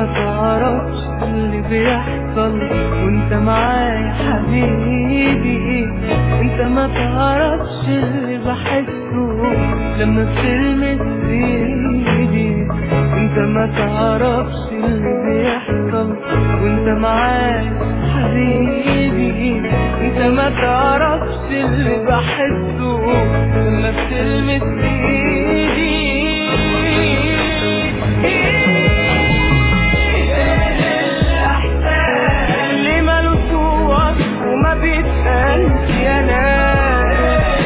ما تعرفش اللي بيحصل وانت معايا حبيبي انت ما تعرفش اللي بحسه لما بتلمس ايدي انت ما تعرفش اللي بيحصل وانت معايا حبيبي انت ما تعرفش اللي بحسه لما بتلمس ايدي اللي مالوش وصف وما بيتقالش يا ناس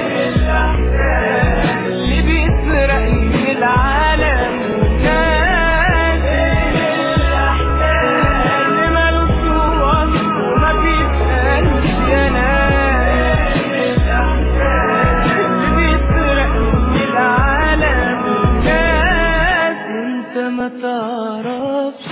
اللي بيسرقني من العالم ناس اللي مالوش وصف وما بيتقالش يا ناس اللي بيسرقني من العالم ناس انت ما تعرفش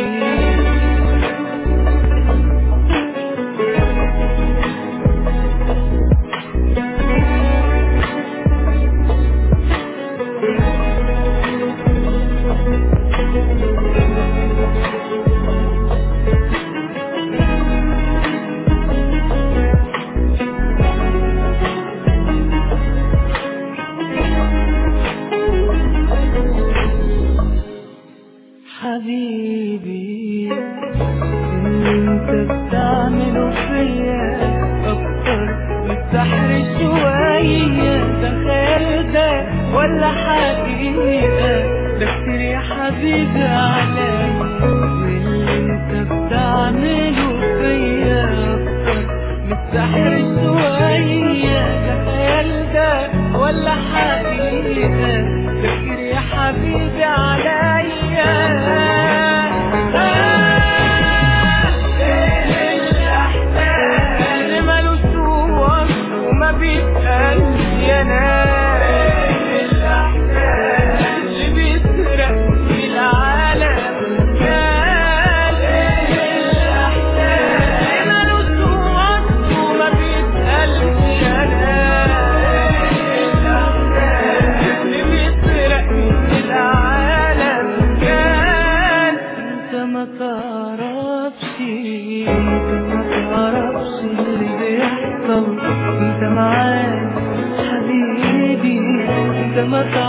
حبيبي اللي انت بتعمله فيا اكتر من السحر شوية تخيل ده ولا حقيقة ده كتير يا حبيبي عليا واللي انت بتعمله فيا اكتر من السحر شوية تخيل ده ولا حقيقة ده كتير يا حبيبي عليا اللي مالوش وصف وما بيتقالش يا ناس اللي بيسرق في العالم ناس اللي مالوش وصف وما بيتقالش يا ناس اللي بيسرق في العالم كان انت ما تعرفش انت ما تعرفش اللي بيحصل انت معايا حبيبي انت ما تعرفش